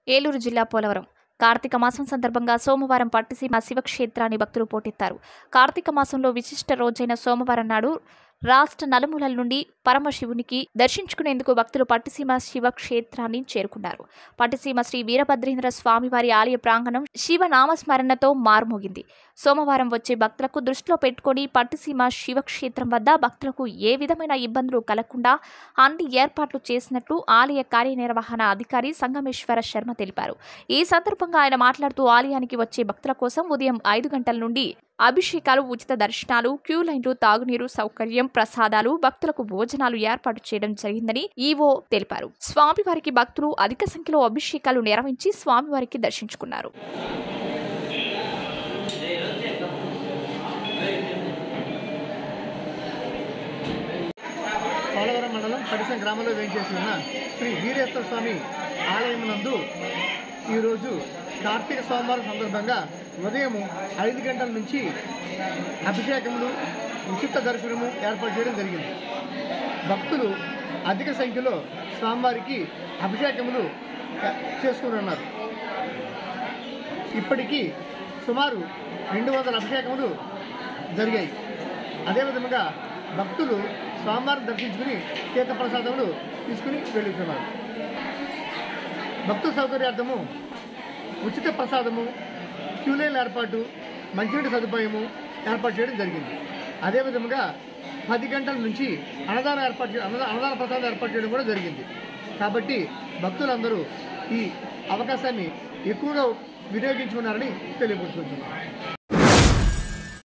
ఏలూరు జిల్లా పోలవరం కార్తీక మాసం సందర్భంగా సోమవారం పట్టిసీమ శివక్షేత్రాన్ని భక్తులు పోటెత్తారు కార్తీక మాసంలో విశిష్ట రోజైన సోమవారం నాడు రాష్ట్ర నలుమూలల నుండి పరమశివునికి దర్శించుకునేందుకు భక్తులు పట్టిసీమ శివక్షేత్రాన్ని చేరుకున్నారు పట్టిసీమ శ్రీ వీరభద్రేంద్ర స్వామివారి ఆలయ ప్రాంగణం శివ నామస్మరణతో మారుమోగింది సోమవారం వచ్చే భక్తులకు దృష్టిలో పెట్టుకొని పట్టిసీమ శివక్షేత్రం వద్ద భక్తులకు ఏ విధమైన ఇబ్బందులు కలగకుండా అన్ని ఏర్పాట్లు చేసినట్లు ఆలయ కార్యనిర్వహణ అధికారి సంగమేశ్వర శర్మ తెలిపారు ఈ సందర్భంగా ఆయన మాట్లాడుతూ ఆలయానికి వచ్చే భక్తుల కోసం ఉదయం ఐదు గంటల నుండి అభిషేకాలు ఉచిత దర్శనాలు క్యూ లైన్లు తాగునీరు సౌకర్యం ప్రసాదాలు భక్తులకు భోజనాలు ఏర్పాటు చేయడం జరిగిందని ఈవో తెలిపారు స్వామివారికి భక్తులు అధిక సంఖ్యలో అభిషేకాలు నిర్వహించి స్వామివారికి దర్శించుకున్నారు పోలవరం మండలం పడిసం గ్రామంలో వేయించేసి ఉన్న శ్రీ వీరేశ్వర స్వామి ఆలయం నందు ఈరోజు కార్తీక సోమవారం సందర్భంగా ఉదయం ఐదు గంటల నుంచి అభిషేకములు ఉచిత దర్శనము ఏర్పాటు చేయడం జరిగింది భక్తులు అధిక సంఖ్యలో స్వామివారికి అభిషేకములు చేసుకుని ఉన్నారు ఇప్పటికీ సుమారు రెండు వందల అభిషేకములు జరిగాయి అదేవిధంగా భక్తులు స్వామివారిని దర్శించుకుని తీర్థప్రసాదములు తీసుకుని వెళ్తున్నారు భక్తుల సౌకర్యార్థము ఉచిత ప్రసాదము క్యూలైన్ ఏర్పాటు మంచినీటి సదుపాయము ఏర్పాటు చేయడం జరిగింది అదేవిధంగా పది గంటల నుంచి అన్నదానం ఏర్పాటు చే- అన్నదా- అన్నదాన ప్రసాదం ఏర్పాటు చేయడం కూడా జరిగింది కాబట్టి భక్తులందరూ ఈ అవకాశాన్ని ఎక్కువగా వినియోగించుకున్నారని తెలియపరుచుకుంటున్నాను